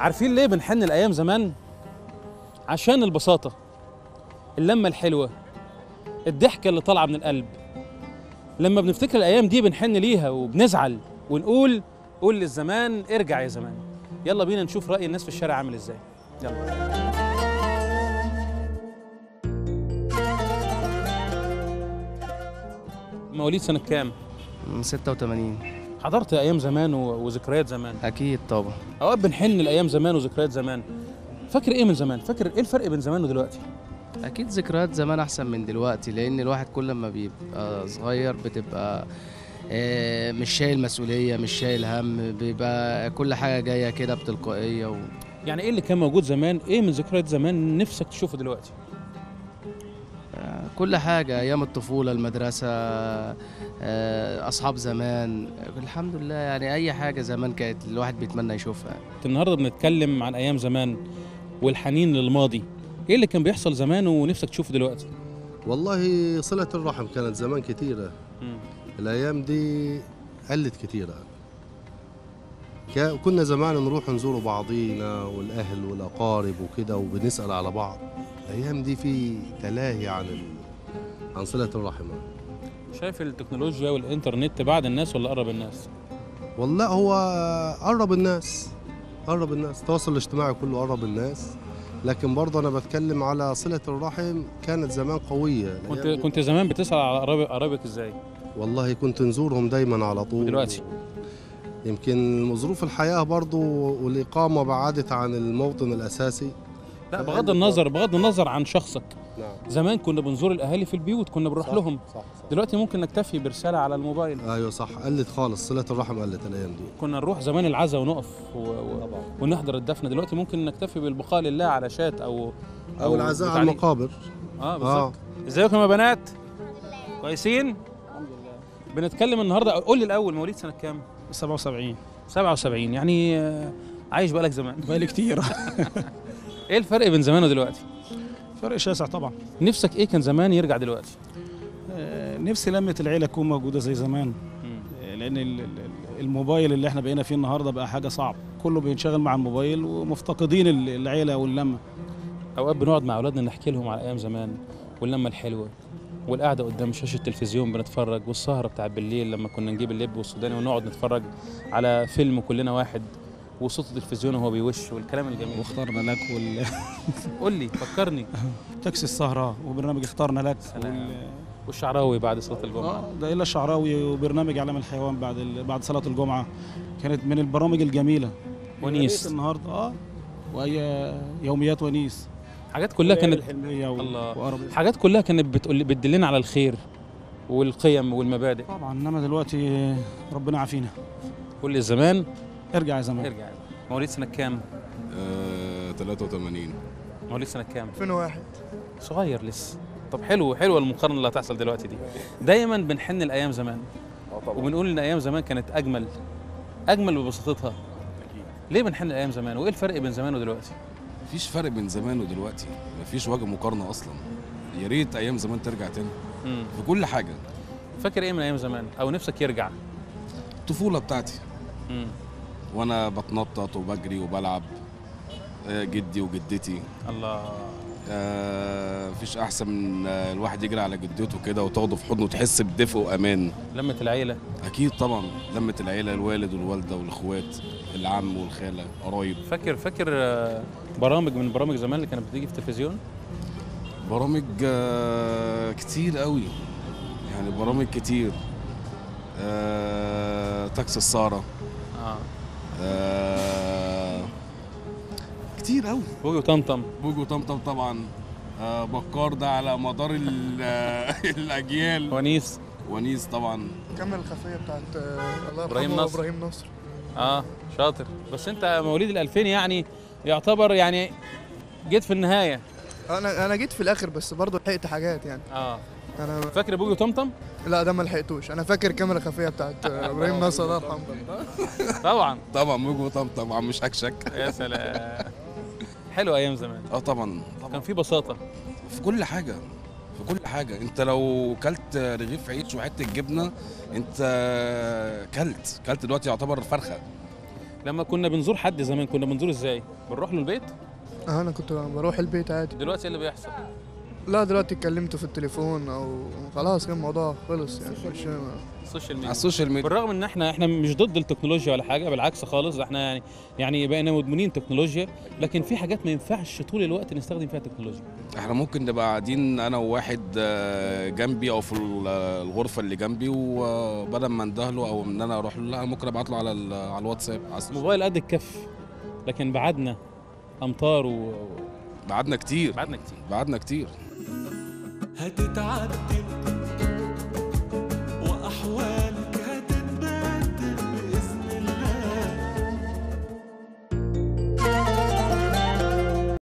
عارفين ليه بنحن الايام زمان عشان البساطه اللمه الحلوه الضحكه اللي طالعه من القلب لما بنفتكر الايام دي بنحن ليها وبنزعل ونقول قول للزمان ارجع يا زمان يلا بينا نشوف راي الناس في الشارع عامل ازاي يلا مواليد سنه كام من 86 حضرت ايام زمان و- وذكريات زمان اكيد طبعا اوقات بنحن لايام زمان وذكريات زمان فاكر ايه من زمان فاكر ايه الفرق بين زمان ودلوقتي اكيد ذكريات زمان احسن من دلوقتي لان الواحد كل ما بيبقى صغير بتبقى آه، مش شايل مسؤوليه مش شايل هم بيبقى كل حاجه جايه كده بتلقائيه و... يعني ايه اللي كان موجود زمان ايه من ذكريات زمان نفسك تشوفه دلوقتي آه، كل حاجه ايام الطفوله المدرسه آه، اصحاب زمان الحمد لله يعني اي حاجه زمان كانت الواحد بيتمنى يشوفها النهارده بنتكلم عن ايام زمان والحنين للماضي ايه اللي كان بيحصل زمان ونفسك تشوفه دلوقتي والله صلة الرحم كانت زمان كتيرة الأيام دي قلت كتيرة كا- كنا زمان نروح نزور بعضينا والأهل والأقارب وكده وبنسأل على بعض الأيام دي في تلاهي عن ال... عن صلة الرحم شايف التكنولوجيا والانترنت بعد الناس ولا قرب الناس والله هو قرب الناس قرب الناس التواصل الاجتماعي كله قرب الناس لكن برضه أنا بتكلم على صلة الرحم كانت زمان قوية كنت الأيام دي- كنت زمان بتسال على قرايب- قرايبك ازاي والله كنت نزورهم دايما على طول ودلوقتي؟ يمكن ظروف الحياة برضو والإقامة بعدت عن الموطن الأساسي لا بغض النظر بغض النظر عن شخصك نعم زمان كنا بنزور الاهالي في البيوت كنا بنروح صح، لهم صح صح دلوقتي ممكن نكتفي برساله على الموبايل ايوه صح قلت خالص صلة الرحم قلت الأيام دي كنا نروح زمان العزا ونقف و... و... ونحضر الدفن دلوقتي ممكن نكتفي بالبقاء لله على شات او أو العزاء على بتعليق. المقابر اه اه بالظبط ازيكم يا بنات كويسين بنتكلم النهارده قول لي الاول مواليد سنه كام 77 77 يعني آه، عايش بقالك زمان بقالي كتير ايه الفرق بين زمان ودلوقتي فرق شاسع طبعا نفسك ايه كان زمان يرجع دلوقتي آه، نفسي لمة العيلة تكون موجودة زي زمان آه، لأن ال- ال- الموبايل اللي احنا بقينا فيه النهاردة بقى حاجة صعبة كله بينشغل مع الموبايل ومفتقدين ال- العيلة واللمة اوقات بنقعد مع اولادنا نحكي لهم على ايام زمان واللمه الحلوه والقعده قدام شاشه التلفزيون بنتفرج والسهره بتاع بالليل لما كنا نجيب اللب والسوداني ونقعد نتفرج على فيلم كلنا واحد وصوت التلفزيون وهو بيوش والكلام الجميل واخترنا لك وال- قول لي فكرني تاكسي السهرة وبرنامج اخترنا لك سلام. وال- والشعراوي بعد صلاه الجمعه آه، ده إلا الشعراوي وبرنامج علم الحيوان بعد ال- بعد صلاة الجمعة كانت من البرامج الجميلة ونيس. يا ريت النهاردة اه وهي يوميات ونيس حاجات كلها كانت الحلمية و- الله. وأقرب حاجات كلها كانت بتقول بتدلنا على الخير والقيم والمبادئ طبعا انما دلوقتي ربنا عافينا كل الزمان ارجع يا زمان ارجع مواليد سنه كام آه، 83 مواليد سنه كام 2001 صغير لسه طب حلو حلوه المقارنه اللي هتحصل دلوقتي دي دايما بنحن الايام زمان وبنقول ان ايام زمان كانت اجمل اجمل ببساطتها ليه بنحن الايام زمان وايه الفرق بين زمان ودلوقتي مفيش فرق بين زمان ودلوقتي مفيش وجه مقارنه اصلا يا ريت ايام زمان ترجع تاني مم. في كل حاجه فاكر ايه من ايام زمان او نفسك يرجع الطفوله بتاعتي مم. وانا بتنطط وبجري وبلعب آه، جدي وجدتي الله آه، مفيش احسن من آه، الواحد يجري على جدته كده وتاخده في حضنه وتحس بدفء وامان لمه العيله اكيد طبعا لمه العيله الوالد والوالده والاخوات العم والخاله قرايب فاكر فاكر آه، برامج من برامج زمان اللي كانت بتيجي في التلفزيون برامج آه، كتير قوي يعني برامج كتير آه، تاكسي السهرة اه آه، كتير قوي بوجي وطمطم بوجو طمطم طبعا آه، بكار ده على مدار ال- آه، الاجيال ونيس ونيس طبعا كمل الخفيه بتاعت آه، الله إبراهيم يرحمه نصر. ابراهيم نصر اه شاطر بس انت مواليد ال 2000 يعني يعتبر يعني جيت في النهايه انا انا جيت في الاخر بس برضه لحقت حاجات يعني اه انا فاكر بوجي وطمطم لا ده ما لحقتوش انا فاكر كاميرا خفيه بتاعت آه، ابراهيم نصر الله يرحمه طبعا طبعا بوجو طمطم عم شكشك يا سلام حلو ايام زمان اه طبعا كان طبعا في بساطه في كل حاجه في كل حاجه انت لو كلت رغيف عيش وحته جبنه انت كلت كلت دلوقتي يعتبر فرخه لما كنا بنزور حد زمان كنا بنزور ازاي بنروح له البيت اه انا كنت بروح البيت عادي دلوقتي ايه اللي بيحصل لا دلوقتي اتكلمت في التليفون او خلاص كان الموضوع خلص يعني مش السوشيال على ميديا السوشيال ميديا بالرغم ان احنا احنا مش ضد التكنولوجيا ولا حاجه بالعكس خالص احنا يعني يعني بقينا مدمنين تكنولوجيا لكن في حاجات ما ينفعش طول الوقت نستخدم فيها تكنولوجيا احنا ممكن نبقى قاعدين انا وواحد آه، جنبي او في ال- الغرفه اللي جنبي وبدل ما اندهله او ان انا اروح له لا ممكن ابعت له على ال- على الواتساب على السوشيال. موبايل قد الكف لكن بعدنا امطار و- بعدنا كتير وبعدنا كتير بعدنا كتير هتتعدل وأحوال